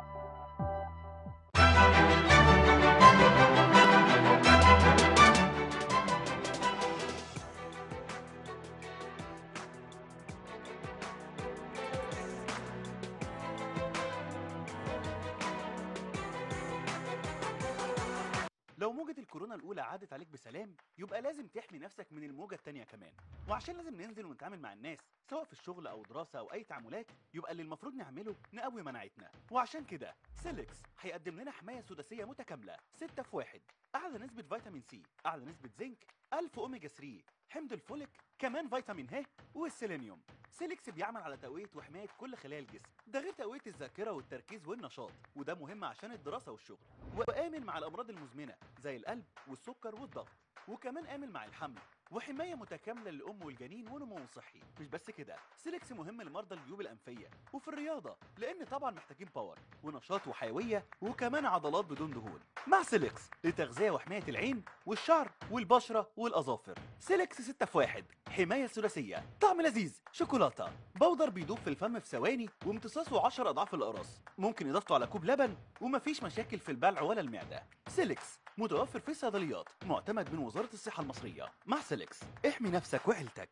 لو موجة الكورونا الأولى عادت عليك بسلام يبقى لازم تحمي نفسك من الموجة التانية كمان وعشان لازم ننزل ونتعامل مع الناس سواء في الشغل أو دراسة أو أي تعاملات يبقى اللي المفروض نعمله نقوي مناعتنا وعشان كده سيلكس هيقدم لنا حماية سداسية متكاملة 6 في 1 أعلى نسبة فيتامين سي أعلى نسبة زنك 1000 أوميجا 3 حمض الفوليك كمان فيتامين ه والسيلينيوم سيليكس بيعمل على تقوية وحماية كل خلايا الجسم ده غير تقوية الذاكرة والتركيز والنشاط وده مهم عشان الدراسة والشغل وآمن مع الأمراض المزمنة زي القلب والسكر والضغط وكمان آمن مع الحمل وحماية متكاملة للأم والجنين ونمو صحي مش بس كده سيليكس مهم لمرضى الجيوب الأنفية وفي الرياضة لأن طبعا محتاجين باور ونشاط وحيوية وكمان عضلات بدون دهون مع سيليكس لتغذية وحماية العين والشعر والبشرة والأظافر سيليكس 6 في 1 حماية ثلاثية طعم لذيذ شوكولاتة بودر بيدوب في الفم في ثواني وامتصاصه 10 أضعاف الأقراص ممكن إضافته على كوب لبن ومفيش مشاكل في البلع ولا المعدة سيليكس متوفر في الصيدليات معتمد من وزارة الصحة المصرية مع سيليكس احمي نفسك وعيلتك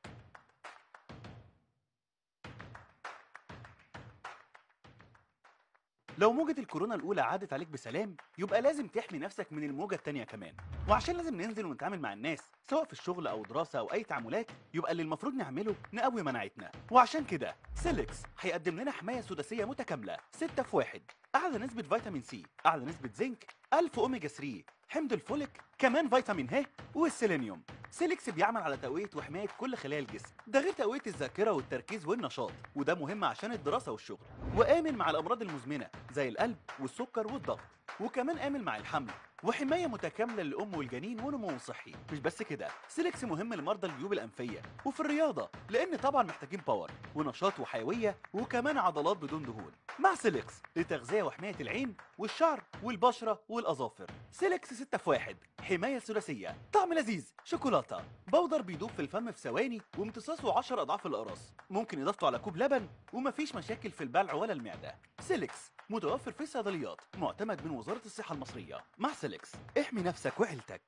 لو موجة الكورونا الأولى عادت عليك بسلام يبقى لازم تحمي نفسك من الموجة التانية كمان وعشان لازم ننزل ونتعامل مع الناس سواء في الشغل أو دراسة أو أي تعاملات يبقى اللي المفروض نعمله نقوي مناعتنا وعشان كده سيليكس هيقدم لنا حماية سداسية متكاملة 6 في 1 أعلى نسبة فيتامين سي أعلى نسبة زنك 1000 أوميجا 3 حمض الفوليك كمان فيتامين ه والسيلينيوم سيليكس بيعمل على تقوية وحماية كل خلايا الجسم ده غير تقوية الذاكرة والتركيز والنشاط وده مهم عشان الدراسة والشغل وآمن مع الأمراض المزمنة زي القلب والسكر والضغط وكمان آمن مع الحمل وحماية متكاملة للأم والجنين ونمو صحي مش بس كده سيليكس مهم لمرضى الجيوب الأنفية وفي الرياضة لأن طبعا محتاجين باور ونشاط وحيوية وكمان عضلات بدون دهون مع سيليكس لتغذية وحماية العين والشعر والبشرة والأظافر سيليكس 6 في 1 حماية ثلاثية طعم لذيذ شوكولاتة بودر بيدوب في الفم في ثواني وامتصاصه 10 أضعاف الأقراص ممكن إضافته على كوب لبن ومفيش مشاكل في البلع ولا المعدة سيليكس متوفر في الصيدليات معتمد من وزارة الصحة المصرية مع سيليكس احمي نفسك وعيلتك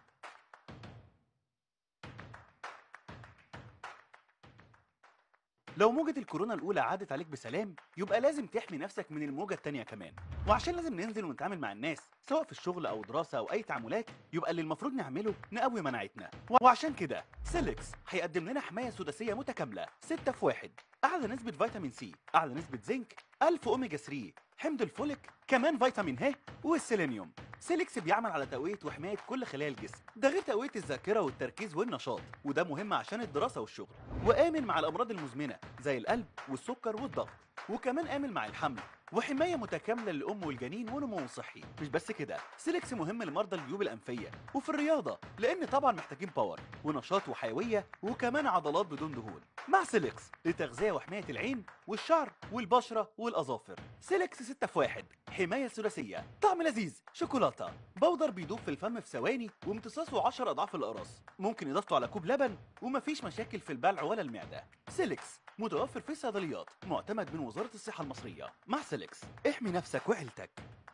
لو موجة الكورونا الأولى عادت عليك بسلام يبقى لازم تحمي نفسك من الموجة التانية كمان وعشان لازم ننزل ونتعامل مع الناس سواء في الشغل أو دراسة أو أي تعاملات يبقى اللي المفروض نعمله نقوي مناعتنا وعشان كده سيليكس هيقدم لنا حماية سداسية متكاملة 6 في 1 أعلى نسبة فيتامين سي أعلى نسبة زنك 1000 أوميجا 3 حمض الفوليك كمان فيتامين ه والسيلينيوم سيليكس بيعمل على تقوية وحماية كل خلايا الجسم ده غير تقوية الذاكرة والتركيز والنشاط وده مهم عشان الدراسة والشغل وآمن مع الأمراض المزمنة زي القلب والسكر والضغط وكمان آمن مع الحمل وحماية متكاملة للأم والجنين ونمو صحي مش بس كده سيليكس مهم لمرضى الجيوب الأنفية وفي الرياضة لأن طبعا محتاجين باور ونشاط وحيوية وكمان عضلات بدون دهون مع سيليكس لتغذية وحماية العين والشعر والبشرة والأظافر سيليكس 6 في 1 حماية ثلاثية طعم لذيذ شوكولاتة بودر بيدوب في الفم في ثواني وامتصاصه 10 أضعاف الأقراص ممكن إضافته على كوب لبن ومفيش مشاكل في البلع ولا المعدة سيليكس متوفر في الصيدليات معتمد من وزارة الصحة المصرية مع سيليكس احمي نفسك وعيلتك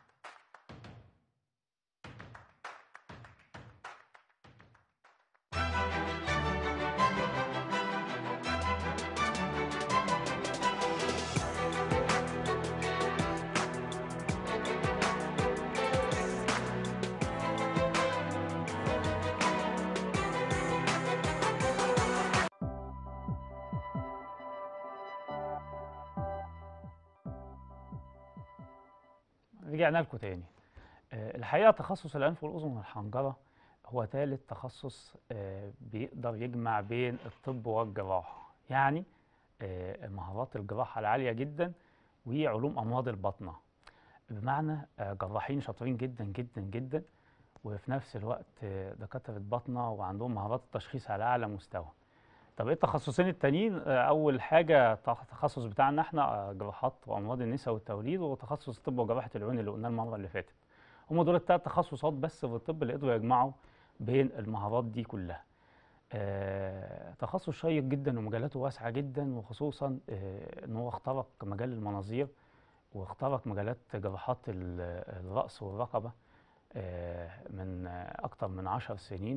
رجعنا لكم تاني آه، الحقيقة تخصص الأنف والأذن والحنجرة هو ثالث تخصص آه، بيقدر يجمع بين الطب والجراحة يعني آه، مهارات الجراحة العالية جدا وعلوم أمراض الباطنة بمعنى آه، جراحين شاطرين جدا جدا جدا وفي نفس الوقت آه، دكاترة باطنة وعندهم مهارات التشخيص على أعلى مستوى طب ايه التخصصين التانيين آه، اول حاجه تخ- التخصص بتاعنا احنا آه، جراحات وامراض النساء والتوليد وتخصص طب وجراحه العيون اللي قلناه المره اللي فاتت هم دول التلات تخصصات بس في الطب اللي قدروا يجمعوا بين المهارات دي كلها آه، تخصص شيق جدا ومجالاته واسعه جدا وخصوصا آه، ان هو اخترق مجال المناظير واخترق مجالات جراحات ال- الرأس والرقبة آه، من آه، أكتر من عشر سنين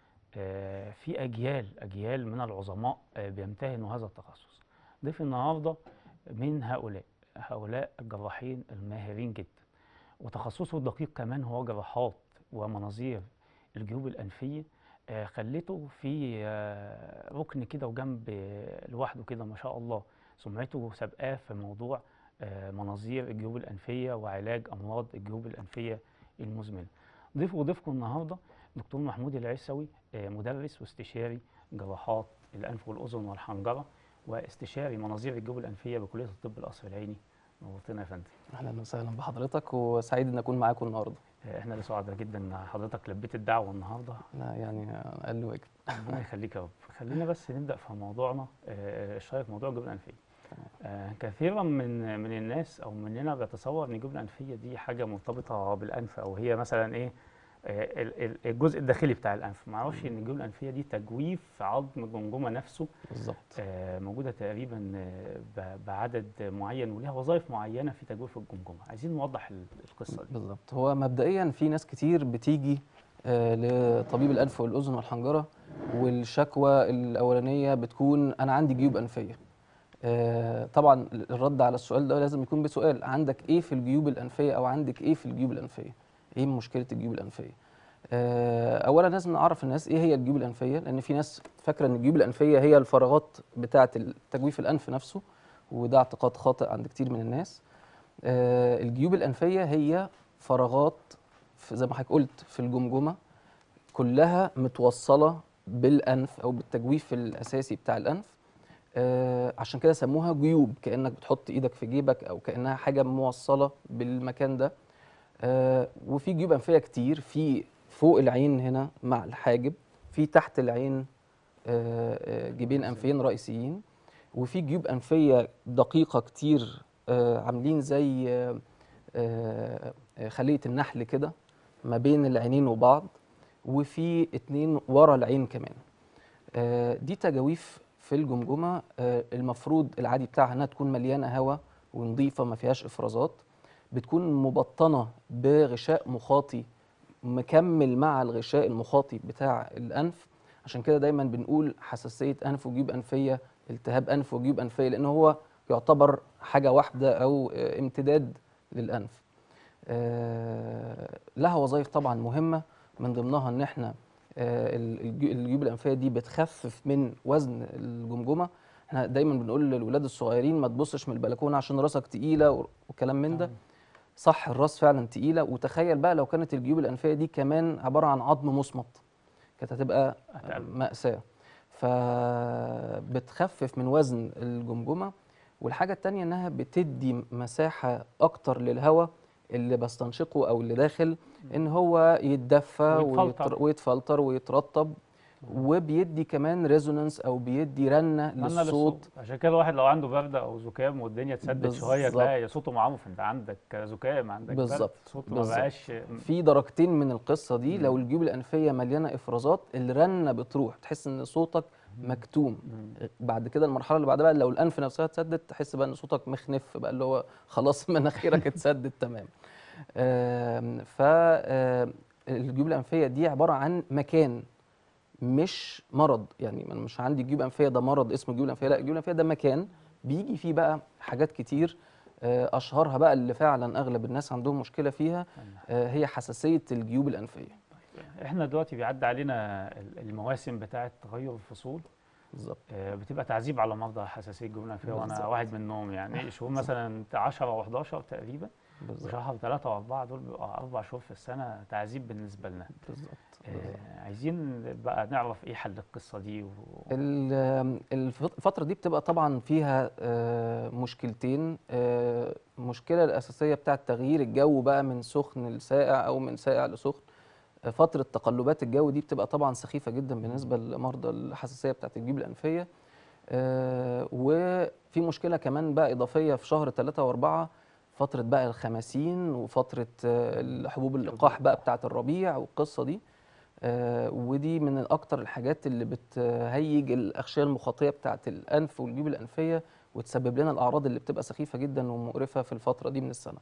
آه، في أجيال أجيال من العظماء آه، بيمتهنوا هذا التخصص ضيف النهاردة من هؤلاء هؤلاء الجراحين الماهرين جدا وتخصصه الدقيق كمان هو جراحات ومناظير الجيوب الأنفية آه، خلته في آه، ركن كده وجنب آه، لوحده كده ما شاء الله سمعته سابقاه في موضوع آه، مناظير الجيوب الأنفية وعلاج أمراض الجيوب الأنفية المزمنة ضيف وضيفكم النهاردة دكتور محمود العيسوي آه، مدرس واستشاري جراحات الأنف والأذن والحنجرة واستشاري مناظير الجيوب الأنفية بكلية الطب القصر العيني نورتنا يا فندم اهلا وسهلا بحضرتك وسعيد ان اكون معاكم النهارده آه، احنا اللي سعداء جدا ان حضرتك لبيت الدعوة النهارده انا يعني اقل واجب ربنا يخليك يا رب خلينا بس نبدا في موضوعنا آه، الشيق موضوع الجيوب الانفيه آه، كثيرا من من الناس او مننا بيتصور ان الجيوب الانفيه دي حاجه مرتبطه بالانف او هي مثلا ايه آه، ال- ال- الجزء الداخلي بتاع الانف ما اعرفش ان الجيوب الانفيه دي تجويف في عظم الجمجمه نفسه بالظبط آه، موجوده تقريبا آه، ب- بعدد معين وليها وظائف معينه في تجويف الجمجمه عايزين نوضح ال- القصه دي بالظبط هو مبدئيا في ناس كتير بتيجي آه، لطبيب الانف والاذن والحنجره والشكوى الاولانيه بتكون انا عندي جيوب انفيه آه، طبعا الرد على السؤال ده لازم يكون بسؤال عندك ايه في الجيوب الانفيه او عندك ايه في الجيوب الانفيه ايه مشكله الجيوب الانفيه آه، اولا لازم نعرف الناس ايه هي الجيوب الانفيه لان في ناس فاكره ان الجيوب الانفيه هي الفراغات بتاعه تجويف الانف نفسه وده اعتقاد خاطئ عند كتير من الناس آه، الجيوب الانفيه هي فراغات في- زي ما حضرتك قلت في الجمجمه كلها متوصله بالانف او بالتجويف الاساسي بتاع الانف آه، عشان كده سموها جيوب كانك بتحط ايدك في جيبك او كانها حاجه موصله بالمكان ده آه، وفي جيوب انفيه كتير في فوق العين هنا مع الحاجب في تحت العين آه، آه، جيبين انفيين رئيسيين وفي جيوب انفيه دقيقه كتير آه، عاملين زي آه، آه، آه، خليه النحل كده ما بين العينين وبعض وفي اتنين ورا العين كمان آه، دي تجاويف في الجمجمه آه، المفروض العادي بتاعها انها تكون مليانه هواء ونظيفه ما فيهاش افرازات بتكون مبطنه بغشاء مخاطي مكمل مع الغشاء المخاطي بتاع الانف عشان كده دايما بنقول حساسيه انف وجيوب انفيه التهاب انف وجيوب انفيه لان هو يعتبر حاجه واحده او آه، امتداد للانف آه، لها وظائف طبعا مهمه من ضمنها ان احنا آه، ال- الجي- الجيوب الانفيه دي بتخفف من وزن الجمجمه احنا دايما بنقول للولاد الصغيرين ما تبصش من البلكونه عشان راسك تقيله و- وكلام من ده صح الراس فعلا تقيله وتخيل بقى لو كانت الجيوب الانفيه دي كمان عباره عن عظم مصمت كانت هتبقى هتقلب. مأساة فبتخفف من وزن الجمجمة والحاجة التانية انها بتدي مساحة اكتر للهواء اللي بستنشقه او اللي داخل ان هو يتدفى ويتفلتر. ويتر- ويتفلتر ويترطب وبيدي كمان ريزونانس او بيدي رنة أتمنى للصوت عشان كده الواحد لو عنده برد او زكام والدنيا اتسدت شويه بالظبط. تلاقي صوته معروف انت عندك زكام عندك برد بالظبط، صوته ما بالظبط. بقاش في درجتين من القصة دي مم. لو الجيوب الأنفية مليانة إفرازات الرنة بتروح تحس إن صوتك مكتوم مم. بعد بعد كده المرحله اللي بعدها بقى لو الانف نفسها اتسدت تحس بقى ان صوتك مخنف بقى اللي هو خلاص مناخيرك اتسدت تمام ف آم، الجيوب الانفيه دي عباره عن مكان مش مرض يعني انا مش عندي جيوب انفيه ده مرض اسمه جيوب الانفيه لا الجيوب الانفيه ده مكان بيجي فيه بقى حاجات كتير آه، اشهرها بقى اللي فعلا اغلب الناس عندهم مشكله فيها آه، هي حساسيه الجيوب الانفيه احنا دلوقتي بيعدي علينا ال- المواسم بتاعه تغير الفصول بالظبط آه، بتبقى تعذيب على مرضى حساسيه الجبنه الانفيه وانا بالظبط. واحد منهم يعني شهور مثلا 10 و11 تقريبا بالظبط وشهر 3 و4 دول بيبقوا اربع شهور في السنه تعذيب بالنسبه لنا بالظبط آه، عايزين بقى نعرف ايه حل القصه دي و... ال- الف- الفترة دي بتبقى طبعا فيها آه، مشكلتين آه، المشكلة الأساسية بتاعة تغيير الجو بقى من سخن لساقع أو من ساقع لسخن آه، فترة تقلبات الجو دي بتبقى طبعا سخيفة جدا بالنسبة لمرضى الحساسية بتاعة الجيوب الأنفية آه، وفي مشكلة كمان بقى إضافية في شهر ثلاثة وأربعة فترة بقى الخماسين وفترة آه، حبوب اللقاح بقى بتاعة الربيع والقصة دي آه، ودي من اكتر الحاجات اللي بتهيج الاغشيه المخاطيه بتاعه الانف والجيوب الانفيه وتسبب لنا الاعراض اللي بتبقى سخيفه جدا ومقرفه في الفتره دي من السنه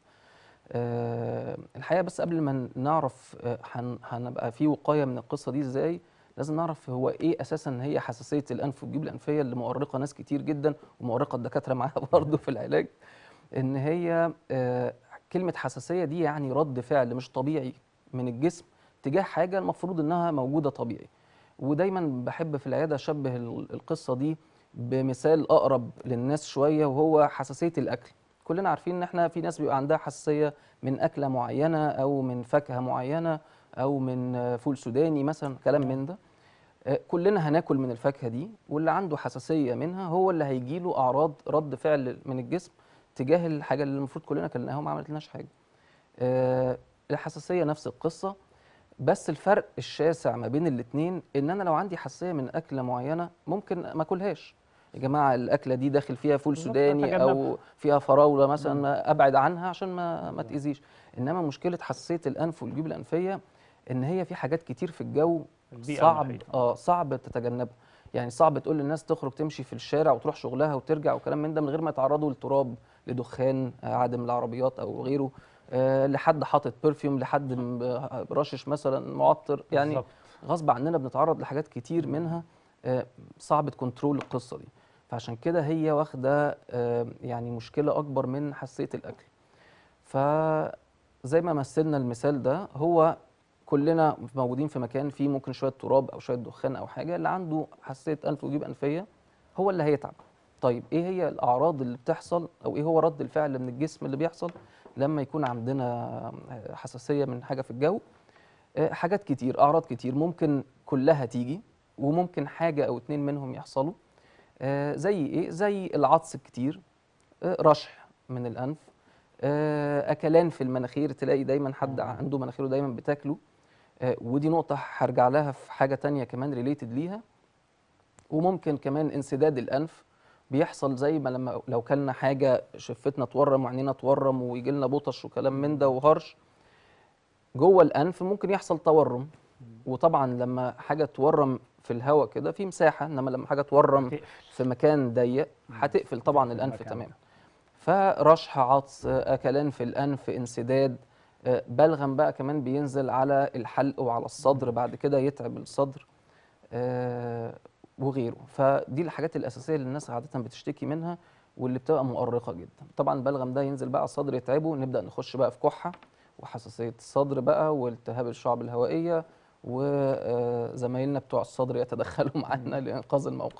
آه، الحقيقه بس قبل ما نعرف آه، هن- هنبقى في وقايه من القصه دي ازاي لازم نعرف هو ايه اساسا هي حساسيه الانف والجيوب الانفيه اللي مؤرقه ناس كتير جدا ومؤرقه الدكاتره معاها برضه في العلاج ان هي آه، كلمه حساسيه دي يعني رد فعل مش طبيعي من الجسم تجاه حاجه المفروض انها موجوده طبيعي ودايما بحب في العياده اشبه ال- القصه دي بمثال اقرب للناس شويه وهو حساسيه الاكل كلنا عارفين ان احنا في ناس بيبقى عندها حساسيه من اكله معينه او من فاكهه معينه او من آه، فول سوداني مثلا كلام من ده آه، كلنا هناكل من الفاكهه دي واللي عنده حساسيه منها هو اللي هيجيله اعراض رد فعل من الجسم تجاه الحاجه اللي المفروض كلنا كلناها وما عملتلناش حاجه آه، الحساسيه نفس القصه بس الفرق الشاسع ما بين الاتنين ان انا لو عندي حساسيه من اكله معينه ممكن ما اكلهاش يا جماعه الاكله دي داخل فيها فول بالظبط، سوداني او أتجنبها. فيها فراوله مثلا ابعد عنها عشان ما ما تاذيش انما مشكله حساسيه الانف والجيوب الانفيه ان هي في حاجات كتير في الجو البيئة صعب المحيطة. اه صعب تتجنبها يعني صعب تقول للناس تخرج تمشي في الشارع وتروح شغلها وترجع وكلام من ده من غير ما يتعرضوا لتراب لدخان آه، عادم العربيات او غيره آه لحد حاطط برفيوم لحد م- آه، رشش مثلا معطر يعني بالظبط. غصب عننا بنتعرض لحاجات كتير منها آه، صعب كنترول القصه دي فعشان كده هي واخده آه، يعني مشكله اكبر من حساسيه الاكل فزي ما مثلنا المثال ده هو كلنا موجودين في مكان فيه ممكن شويه تراب او شويه دخان او حاجه اللي عنده حساسيه انف وجيوب انفيه هو اللي هيتعب طيب ايه هي الاعراض اللي بتحصل او ايه هو رد الفعل من الجسم اللي بيحصل لما يكون عندنا حساسيه من حاجه في الجو آه، حاجات كتير اعراض كتير ممكن كلها تيجي وممكن حاجه او اتنين منهم يحصلوا آه، زي ايه زي العطس الكتير آه، رشح من الانف آه، اكلان في المناخير تلاقي دايما حد عنده مناخيره دايما بتاكله آه، ودي نقطه هرجع لها في حاجه تانية كمان ريليتد ليها وممكن كمان انسداد الانف بيحصل زي ما لما لو كلنا حاجه شفتنا تورم وعينينا تورم ويجي لنا بطش وكلام من ده وهرش جوه الانف ممكن يحصل تورم وطبعا لما حاجه تورم في الهواء كده في مساحه انما لما حاجه تورم تقفل. في مكان ضيق هتقفل طبعا تقفل الانف المكان تماما ده. فرشح عطس آه، اكلان في الانف انسداد آه، بلغم بقى كمان بينزل على الحلق وعلى الصدر بعد كده يتعب الصدر آه، وغيره فدي الحاجات الاساسيه اللي الناس عاده بتشتكي منها واللي بتبقى مؤرقه جدا طبعا البلغم ده ينزل بقى على الصدر يتعبه نبدا نخش بقى في كحه وحساسيه الصدر بقى والتهاب الشعب الهوائيه وزمايلنا بتوع الصدر يتدخلوا معانا لانقاذ الموقف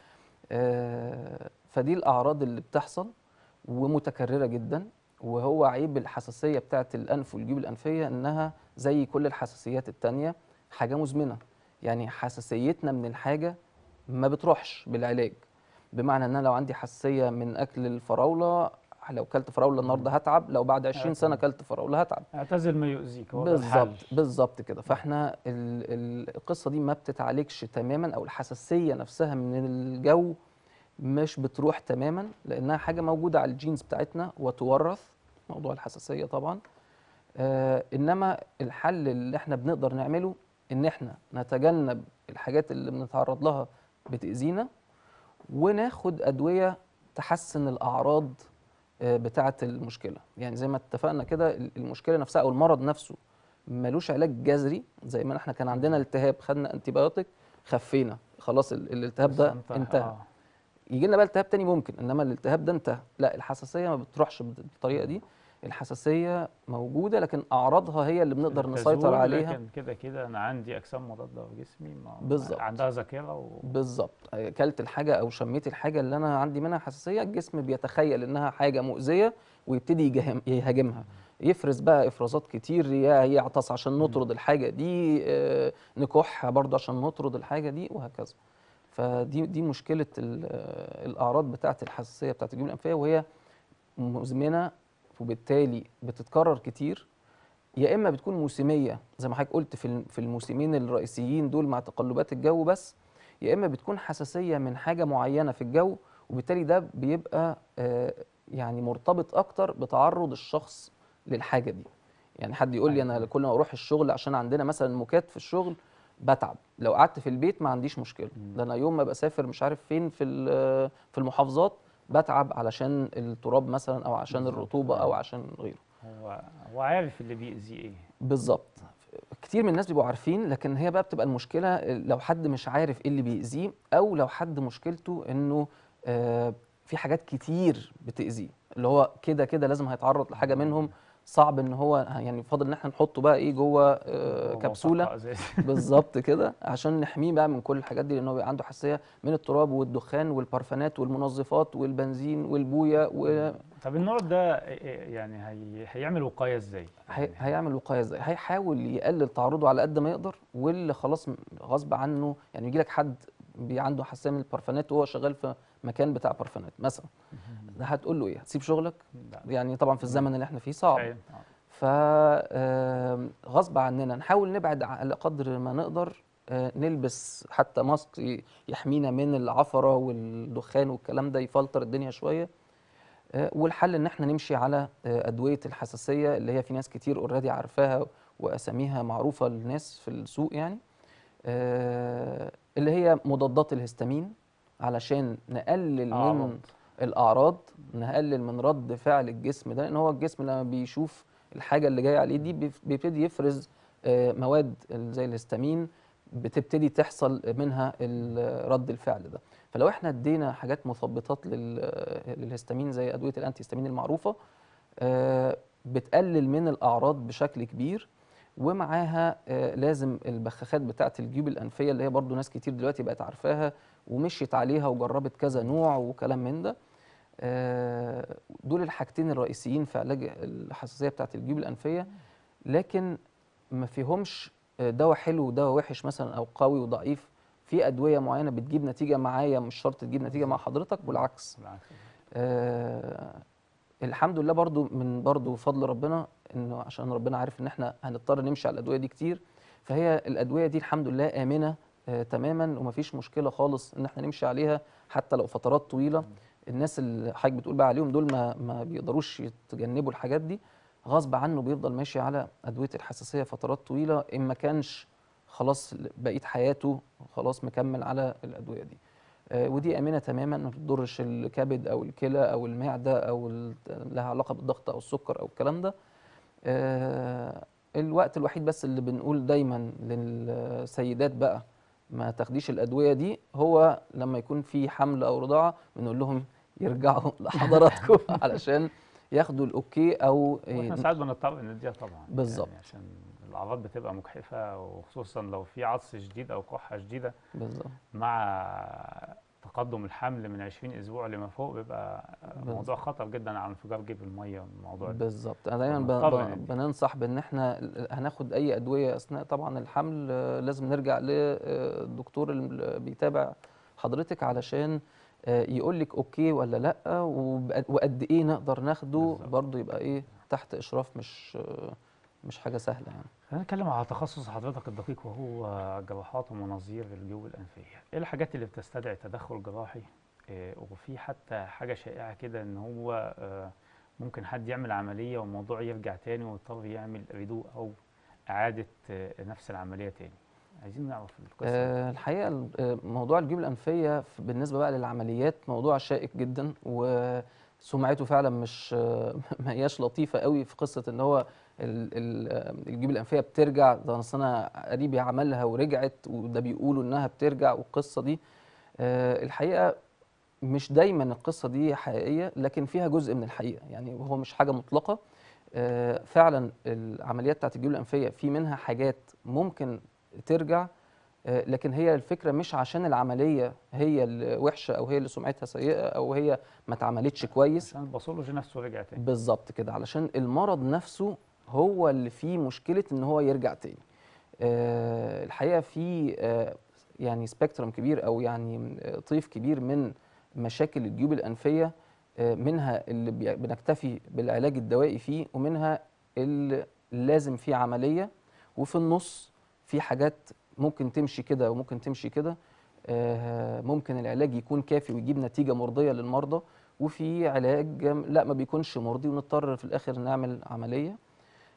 آه، فدي الاعراض اللي بتحصل ومتكرره جدا وهو عيب الحساسيه بتاعه الانف والجيوب الانفيه انها زي كل الحساسيات التانية حاجه مزمنه يعني حساسيتنا من الحاجه ما بتروحش بالعلاج بمعنى ان انا لو عندي حساسيه من اكل الفراوله لو كلت فراوله النهارده هتعب لو بعد 20 سنه كلت فراوله هتعب اعتزل ما يؤذيك هو ده الحل. بالظبط بالظبط كده فاحنا ال- ال- القصه دي ما بتتعالجش تماما او الحساسيه نفسها من الجو مش بتروح تماما لانها حاجه موجوده على الجينز بتاعتنا وتورث موضوع الحساسيه طبعا آه انما الحل اللي احنا بنقدر نعمله ان احنا نتجنب الحاجات اللي بنتعرض لها بتاذينا وناخد ادويه تحسن الاعراض آه، بتاعه المشكله يعني زي ما اتفقنا كده ال- المشكله نفسها او المرض نفسه ملوش علاج جذري زي ما احنا كان عندنا التهاب خدنا انتيبيوتيك خفينا خلاص ال- الالتهاب بس ده انت- انتهى آه. يجي لنا بقى التهاب تاني ممكن انما الالتهاب ده انتهى لا الحساسيه ما بتروحش بالطريقه دي الحساسيه موجوده لكن اعراضها هي اللي بنقدر نسيطر تزول، عليها لكن كده كده انا عندي اجسام مضاده في جسمي ما بالظبط. عندها ذاكره و... بالظبط اكلت الحاجه او شميت الحاجه اللي انا عندي منها حساسيه الجسم بيتخيل انها حاجه مؤذيه ويبتدي يجهم- يهاجمها يفرز بقى افرازات كتير يا يعطس عشان نطرد الحاجه دي آه، نكح برضه عشان نطرد الحاجه دي وهكذا فدي دي مشكله ال- آه، الاعراض بتاعه الحساسيه بتاعه الجيوب الانفيه وهي مزمنه وبالتالي بتتكرر كتير يا اما بتكون موسميه زي ما حضرتك قلت في الم- في الموسمين الرئيسيين دول مع تقلبات الجو بس يا اما بتكون حساسيه من حاجه معينه في الجو وبالتالي ده بيبقى آه، يعني مرتبط اكتر بتعرض الشخص للحاجه دي يعني حد يقول لي انا كل ما اروح الشغل عشان عندنا مثلا موكات في الشغل بتعب لو قعدت في البيت ما عنديش مشكله ده انا يوم ما بسافر مش عارف فين في ال- في المحافظات بتعب علشان التراب مثلا او عشان بالظبط. الرطوبه او عشان غيره هو هو عارف اللي بيأذيه ايه بالظبط كتير من الناس بيبقوا عارفين لكن هي بقى بتبقى المشكله لو حد مش عارف ايه اللي بيأذيه او لو حد مشكلته انه آه، في حاجات كتير بتأذيه اللي هو كده كده لازم هيتعرض لحاجه منهم صعب ان هو يعني فاضل ان احنا نحطه بقى ايه جوه آه، هو كبسوله ملصقة أساسي. بالظبط كده عشان نحميه بقى من كل الحاجات دي لان هو بيبقى عنده حساسيه من التراب والدخان والبرفانات والمنظفات والبنزين والبويه و طب النوع ده إيه- يعني هي... هيعمل وقايه ازاي؟ هي... هيعمل وقايه ازاي؟ هيحاول يقلل تعرضه على قد ما يقدر واللي خلاص م- غصب عنه يعني يجي لك حد بي عنده حساسيه من البرفانات وهو شغال في مكان بتاع برفانات مثلا ده هتقول له ايه؟ هتسيب شغلك؟ لا، يعني طبعا في الزمن اللي احنا فيه صعب أيوة. فغصب عننا نحاول نبعد على قدر ما نقدر آه، نلبس حتى ماسك ي- يحمينا من العفرة والدخان والكلام ده يفلتر الدنيا شوية آه، والحل ان احنا نمشي على آه، ادويه الحساسيه اللي هي في ناس كتير اوريدي عارفاها واساميها معروفه للناس في السوق يعني آه، اللي هي مضادات الهستامين علشان نقلل من أعراض. الاعراض نقلل من رد فعل الجسم ده لان هو الجسم لما بيشوف الحاجه اللي جايه عليه دي بيف- بيبتدي يفرز آه، مواد ال- زي الهستامين بتبتدي تحصل منها ال- رد الفعل ده فلو احنا ادينا حاجات مثبطات لل- للهستامين زي ادويه الانتي هستامين المعروفه آه، بتقلل من الاعراض بشكل كبير ومعاها آه، لازم البخاخات بتاعه الجيوب الانفيه اللي هي برضو ناس كتير دلوقتي بقت عارفاها ومشيت عليها وجربت كذا نوع وكلام من ده آه، دول الحاجتين الرئيسيين في علاج الحساسيه بتاعه الجيوب الانفيه لكن ما فيهمش آه، دواء حلو ودواء وحش مثلا او قوي وضعيف في ادويه معينه بتجيب نتيجه معايا مش شرط تجيب نتيجه مع حضرتك والعكس بالعكس. آه الحمد لله برضو من برضو فضل ربنا انه عشان ربنا عارف ان احنا هنضطر نمشي على الادويه دي كتير فهي الادويه دي الحمد لله امنه آه تماما ومفيش مشكله خالص ان احنا نمشي عليها حتى لو فترات طويله الناس اللي حضرتك بتقول بقى عليهم دول ما ما بيقدروش يتجنبوا الحاجات دي غصب عنه بيفضل ماشي على ادويه الحساسيه فترات طويله ان ما كانش خلاص بقيه حياته خلاص مكمل على الادويه دي آه، ودي امنه تماما ما بتضرش الكبد او الكلى او المعده او ال- لها علاقه بالضغط او السكر او الكلام ده آه، الوقت الوحيد بس اللي بنقول دايما للسيدات بقى ما تاخديش الادويه دي هو لما يكون في حمل او رضاعه بنقول لهم يرجعوا لحضراتكم علشان ياخدوا الاوكي او واحنا ساعات بنضطر نديها طبعا بالظبط. يعني عشان الاعراض بتبقى مجحفه وخصوصا لو في عطس شديد او كحه شديده بالظبط مع تقدم الحمل من 20 اسبوع لما فوق بيبقى موضوع خطر جدا على انفجار جيب الميه الموضوع ده بالظبط انا دايما ب- بنضطر ب- ندي. بننصح بان احنا ال- هناخد اي ادويه اثناء طبعا الحمل آه، لازم نرجع للدكتور اللي بيتابع حضرتك علشان يقول لك اوكي ولا لا وبقد- وقد ايه نقدر ناخده بالظبط. برضه يبقى ايه تحت اشراف مش آه، مش حاجه سهله يعني خلينا نتكلم على تخصص حضرتك الدقيق وهو جراحات ومناظير الجيوب الأنفية إيه الحاجات اللي بتستدعي تدخل جراحي إيه وفي حتى حاجة شائعة كده إن هو آه، ممكن حد يعمل عملية والموضوع يرجع تاني ويضطر يعمل ريدو أو إعادة آه، نفس العملية تاني عايزين نعرف القصة دي. آه، الحقيقه ال- آه، موضوع الجيوب الانفيه ف- بالنسبه بقى للعمليات موضوع شائك جدا وسمعته فعلا مش آه، ما هياش لطيفه قوي في قصه ان هو ال- ال- آه، الجيوب الانفيه بترجع ده أصل انا قريبي عملها ورجعت وده بيقولوا انها بترجع والقصه دي آه، الحقيقه مش دايما القصه دي حقيقيه لكن فيها جزء من الحقيقه يعني هو مش حاجه مطلقه آه، فعلا العمليات بتاعت الجيوب الانفيه في منها حاجات ممكن ترجع آه، لكن هي الفكره مش عشان العمليه هي اللي وحشه او هي اللي سمعتها سيئه او هي ما اتعملتش كويس عشان الباثولوجي نفسه رجع تاني بالظبط كده علشان المرض نفسه هو اللي فيه مشكله ان هو يرجع تاني آه، الحقيقه في آه، يعني سبيكترم كبير او يعني آه، طيف كبير من مشاكل الجيوب الانفيه آه، منها اللي بي- بنكتفي بالعلاج الدوائي فيه ومنها اللي لازم فيه عمليه وفي النص في حاجات ممكن تمشي كده وممكن تمشي كده آه، ممكن العلاج يكون كافي ويجيب نتيجه مرضيه للمرضى وفي علاج لا ما بيكونش مرضي ونضطر في الاخر نعمل عمليه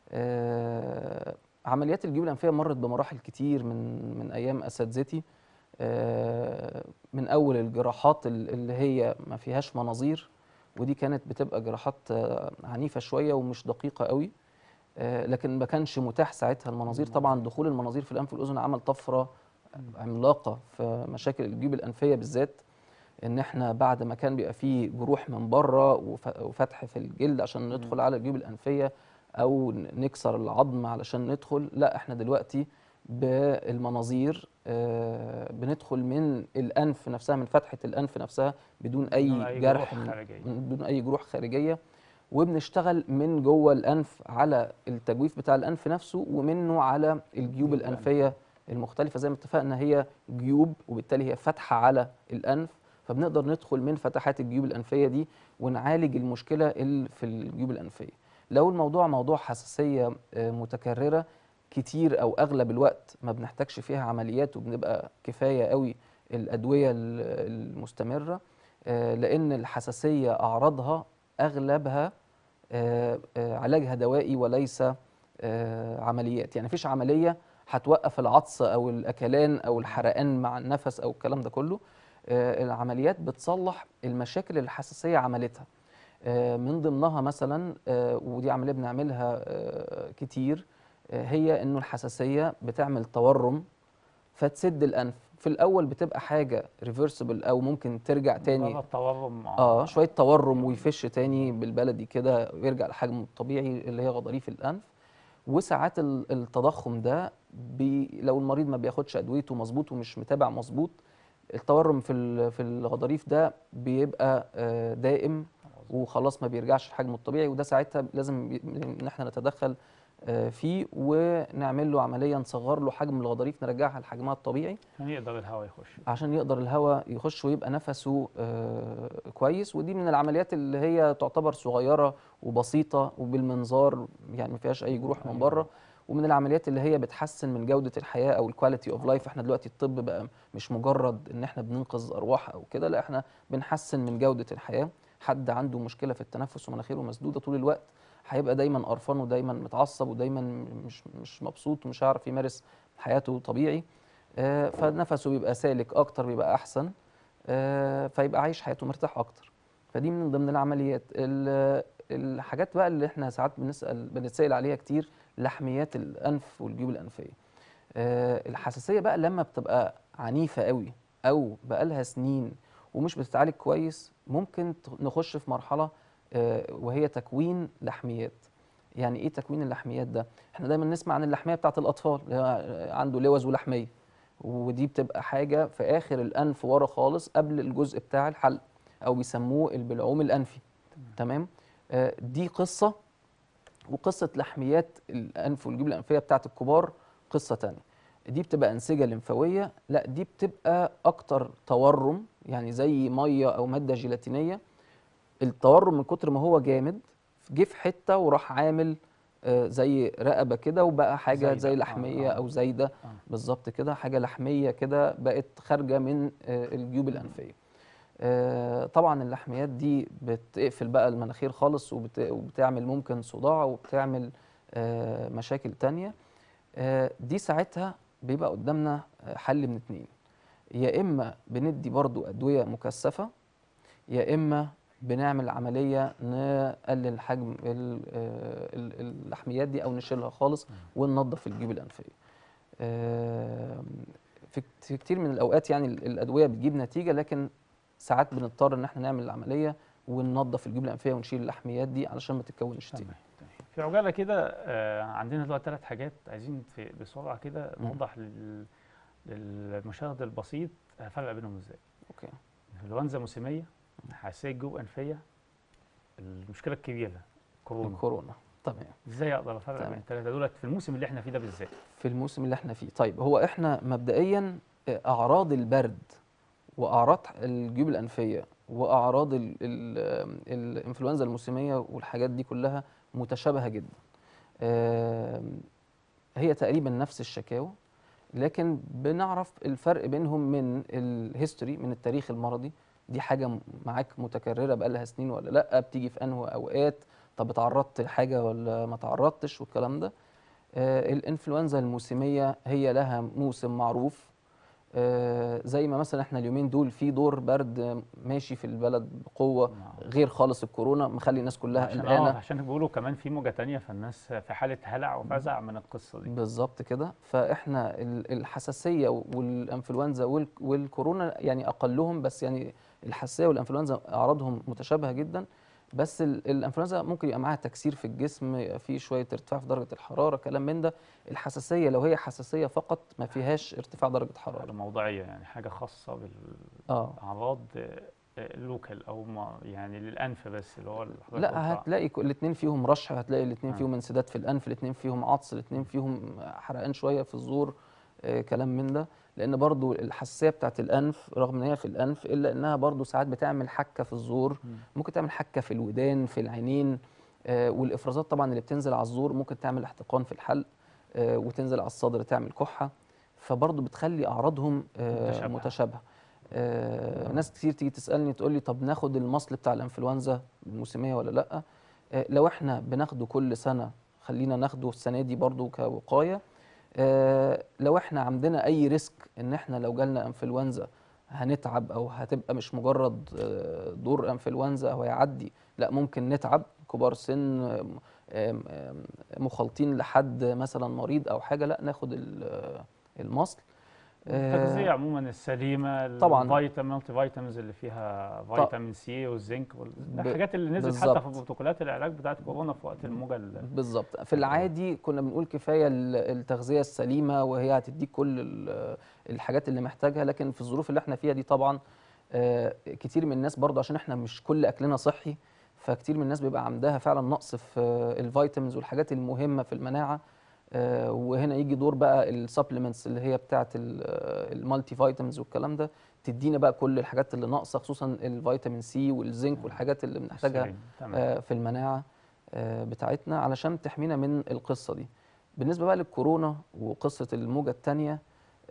آه، عمليات الجيوب الانفيه مرت بمراحل كتير من من ايام اساتذتي آه، من اول الجراحات ال- اللي هي ما فيهاش مناظير ودي كانت بتبقى جراحات آه، عنيفه شويه ومش دقيقه قوي آه، لكن ما كانش متاح ساعتها المناظير طبعا دخول المناظير في الانف والاذن عمل طفره عملاقه في مشاكل الجيوب الانفيه بالذات ان احنا بعد ما كان بيبقى فيه جروح من بره وف- وفتح في الجلد عشان ندخل على الجيوب الانفيه او ن- نكسر العظم علشان ندخل لا احنا دلوقتي بالمناظير آه، بندخل من الانف نفسها من فتحه الانف نفسها بدون بدون اي أي جرح جروح من- خارجية. من- بدون اي جروح خارجيه وبنشتغل من جوه الانف على التجويف بتاع الانف نفسه ومنه على الجيوب الجيوب الانفيه المختلفه زي ما اتفقنا هي جيوب وبالتالي هي فتحه على الانف فبنقدر ندخل من فتحات الجيوب الانفيه دي ونعالج المشكله اللي في الجيوب الانفيه لو الموضوع موضوع حساسيه آه، متكرره كتير او اغلب الوقت ما بنحتاجش فيها عمليات وبنبقى كفايه قوي الادويه ال- المستمره آه، لان الحساسيه اعراضها اغلبها آه، آه، علاجها دوائي وليس آه، عمليات يعني مفيش عمليه هتوقف العطس او الاكلان او الحرقان مع النفس او الكلام ده كله آه، العمليات بتصلح المشاكل اللي الحساسيه عملتها آه، من ضمنها مثلا آه، ودي عمليه بنعملها آه، كتير آه، هي انه الحساسيه بتعمل تورم فتسد الانف في الاول بتبقى حاجه ريفرسبل او ممكن ترجع تاني مجرد تورم اه شويه تورم ويفش تاني بالبلدي كده ويرجع لحجمه الطبيعي اللي هي غضاريف الانف وساعات ال- التضخم ده بي لو المريض ما بياخدش ادويته مظبوط ومش متابع مظبوط التورم في ال- في الغضاريف ده بيبقى آه، دائم وخلاص ما بيرجعش لحجمه الطبيعي وده ساعتها لازم ي- ان احنا نتدخل آه، فيه ونعمل له عمليه نصغر له حجم الغضاريف نرجعها لحجمها الطبيعي عشان يقدر الهواء يخش عشان يقدر الهواء يخش ويبقى نفسه آه، كويس ودي من العمليات اللي هي تعتبر صغيره وبسيطه وبالمنظار يعني ما فيهاش اي جروح من بره ومن العمليات اللي هي بتحسن من جوده الحياه او الكواليتي اوف لايف احنا دلوقتي الطب بقى مش مجرد ان احنا بننقذ ارواح او كده لا احنا بنحسن من جوده الحياه حد عنده مشكله في التنفس ومناخيره مسدوده طول الوقت هيبقى دايما قرفان ودايما متعصب ودايما مش مش مبسوط ومش هيعرف يمارس حياته طبيعي آه، فنفسه بيبقى سالك اكتر بيبقى احسن آه، فيبقى عايش حياته مرتاح اكتر فدي من ضمن العمليات ال- الحاجات بقى اللي احنا ساعات بنسال بنتسال عليها كتير لحميات الانف والجيوب الانفيه آه، الحساسيه بقى لما بتبقى عنيفه قوي او بقالها سنين ومش بتتعالج كويس ممكن ت- نخش في مرحله آه، وهي تكوين لحميات يعني ايه تكوين اللحميات ده احنا دايما نسمع عن اللحميه بتاعت الاطفال اللي هو عنده لوز ولحميه ودي بتبقى حاجه في اخر الانف ورا خالص قبل الجزء بتاع الحلق او بيسموه البلعوم الانفي تمام آه، دي قصه وقصه لحميات الانف والجيوب الانفيه بتاعت الكبار قصه تانية دي بتبقى انسجه لمفاويه لا دي بتبقى اكتر تورم يعني زي ميه او ماده جيلاتينيه التورم من كتر ما هو جامد جه في حته وراح عامل آه، زي رقبه كده وبقى حاجه زايدة. زي آه، لحميه آه. او زايده آه. بالظبط كده حاجه لحميه كده بقت خارجه من آه، الجيوب الانفيه آه، طبعا اللحميات دي بتقفل بقى المناخير خالص وبت- وبتعمل ممكن صداع وبتعمل آه، مشاكل تانية آه، دي ساعتها بيبقى قدامنا آه، حل من اتنين يا اما بندي برضو ادويه مكثفه يا اما بنعمل عمليه نقلل حجم ال- آه، ال- اللحميات دي او نشيلها خالص وننظف الجيوب الانفيه آه، في كت- في كتير من الاوقات يعني ال- الادويه بتجيب نتيجه لكن ساعات بنضطر ان احنا نعمل العمليه وننظف الجيوب الانفيه ونشيل اللحميات دي علشان ما تتكونش تاني تمام تمام. في عجاله كده آه، عندنا دلوقتي ثلاث حاجات عايزين في بسرعه كده مم. نوضح لل- للمشاهد البسيط الفرق بينهم ازاي اوكي انفلونزا موسميه حساسيه جيوب انفيه المشكله الكبيره كورونا الكورونا تمام ازاي اقدر افرق تمام. بين الثلاثه دولت في الموسم اللي احنا فيه ده بالذات في الموسم اللي احنا فيه طيب هو احنا مبدئيا آه، اعراض البرد واعراض الجيوب الانفيه واعراض ال- ال- آم، الانفلونزا الموسميه والحاجات دي كلها متشابهه جدا آم، هي تقريبا نفس الشكاوى لكن بنعرف الفرق بينهم من الهيستوري من التاريخ المرضي دي حاجه م- معاك متكرره بقالها سنين ولا لا بتيجي في انه اوقات طب اتعرضت لحاجه ولا ما تعرضتش والكلام ده آه، الانفلونزا الموسميه هي لها موسم معروف آه، زي ما مثلا احنا اليومين دول في دور برد ماشي في البلد بقوه نعم. غير خالص الكورونا مخلي الناس كلها عشان اه قلقانه عشان بيقولوا كمان في موجة تانية فالناس في حالة هلع وفزع من القصة دي بالظبط كده فاحنا ال- الحساسيه والانفلونزا وال- والكورونا يعني اقلهم بس يعني الحساسيه والانفلونزا اعراضهم متشابهه جدا بس ال- الانفلونزا ممكن يبقى معاها تكسير في الجسم يبقى في شويه ارتفاع في درجه الحراره كلام من ده الحساسيه لو هي حساسيه فقط ما فيهاش ارتفاع درجه حاجة حراره موضعية يعني حاجة خاصة اه بالأعراض لوكال أو ما يعني للأنف بس اللي هو اللي حضرتك لا قلته. هتلاقي الاثنين فيهم رشح هتلاقي الاثنين آه. فيهم انسداد في الانف الاثنين فيهم عطس الاثنين فيهم حرقان شويه في الزور آه، كلام من ده لان برضو الحساسيه بتاعت الانف رغم ان هي في الانف الا انها برضو ساعات بتعمل حكه في الزور مم. ممكن تعمل حكه في الودان في العينين آه، والافرازات طبعا اللي بتنزل على الزور ممكن تعمل احتقان في الحلق آه، وتنزل على الصدر تعمل كحه فبرضو بتخلي اعراضهم آه، متشابهة. متشابهه آه، ناس كتير تيجي تسالني تقول لي طب ناخد المصل بتاع الانفلونزا الموسميه ولا لا آه، لو احنا بناخده كل سنه خلينا ناخده السنه دي برضو كوقايه آه، لو احنا عندنا اي ريسك ان احنا لو جالنا انفلونزا هنتعب او هتبقى مش مجرد آه، دور انفلونزا او هيعدي لا ممكن نتعب كبار سن آم، آم، آم، مخالطين لحد مثلا مريض او حاجه لا ناخد ال- آه، المصل آه، التغذية عموما السليمة طبعاً. الفيتامين مالتي فيتامينز اللي فيها فيتامين سي والزنك وال... ده ب- الحاجات اللي نزلت حتى في بالظبط. بروتوكولات العلاج بتاعت كورونا في وقت الموجة ال- بالظبط في العادي كنا بنقول كفايه ال- التغذيه السليمه وهي هتديك كل ال- الحاجات اللي محتاجها لكن في الظروف اللي احنا فيها دي طبعا آه، كتير من الناس برضه عشان احنا مش كل اكلنا صحي فكتير من الناس بيبقى عندها فعلا نقص في آه، الفيتامينز والحاجات المهمه في المناعه آه، وهنا يجي دور بقى السبلمنتس اللي هي بتاعه المالتي فيتامينز والكلام ده تدينا بقى كل الحاجات اللي ناقصه خصوصا الفيتامين سي والزنك والحاجات اللي بنحتاجها السليم. تمام آه، في المناعه آه، بتاعتنا علشان تحمينا من القصه دي بالنسبه بقى للكورونا وقصه الموجه الثانيه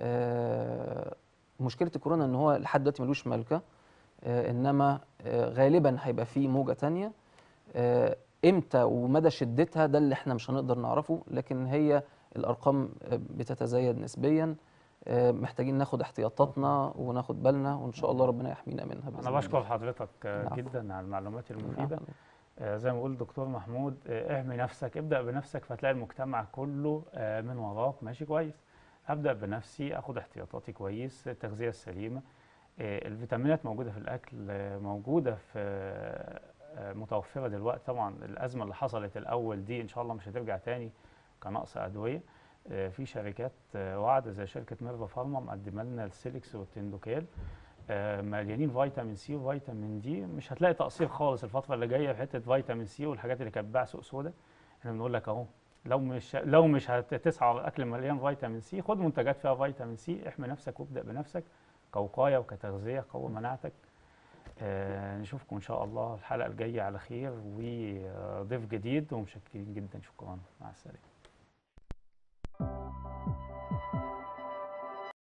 مشكله الكورونا ان هو لحد دلوقتي ملوش ملكه آه، انما آه، غالبا هيبقى فيه موجه تانية آه، امتى ومدى شدتها ده اللي احنا مش هنقدر نعرفه لكن هي الارقام آه، بتتزايد نسبيا آه، محتاجين ناخد احتياطاتنا وناخد بالنا وان شاء الله ربنا يحمينا منها بإذن أنا الله. بشكر حضرتك آه، العفو. جدا على المعلومات المفيدة العفو. آه، زي ما بيقول دكتور محمود آه، احمي نفسك ابدأ بنفسك فتلاقي المجتمع كله آه، من وراك ماشي كويس أبدأ بنفسي أخد احتياطاتي كويس التغذية السليمة آه، الفيتامينات موجودة في الأكل آه، موجودة في آه، آه، متوفرة دلوقتي طبعا الأزمة اللي حصلت الأول دي إن شاء الله مش هترجع تاني كنقص أدوية آه، في شركات آه، واعدة زي شركة ميرفا فارما مقدمة لنا السيليكس والتندوكيل آه، مليانين فيتامين سي وفيتامين دي مش هتلاقي تقصير خالص الفترة اللي جاية في حتة فيتامين سي والحاجات اللي كانت بتباع سوق سودا احنا بنقول لك اهو لو مش لو مش هتسعى على الاكل مليان فيتامين سي خد منتجات فيها فيتامين سي احمي نفسك وابدا بنفسك كوقايه وكتغذيه قوي مناعتك آه نشوفكم ان شاء الله الحلقه الجايه على خير وضيف جديد ومشكرين جدا شكرا مع السلامه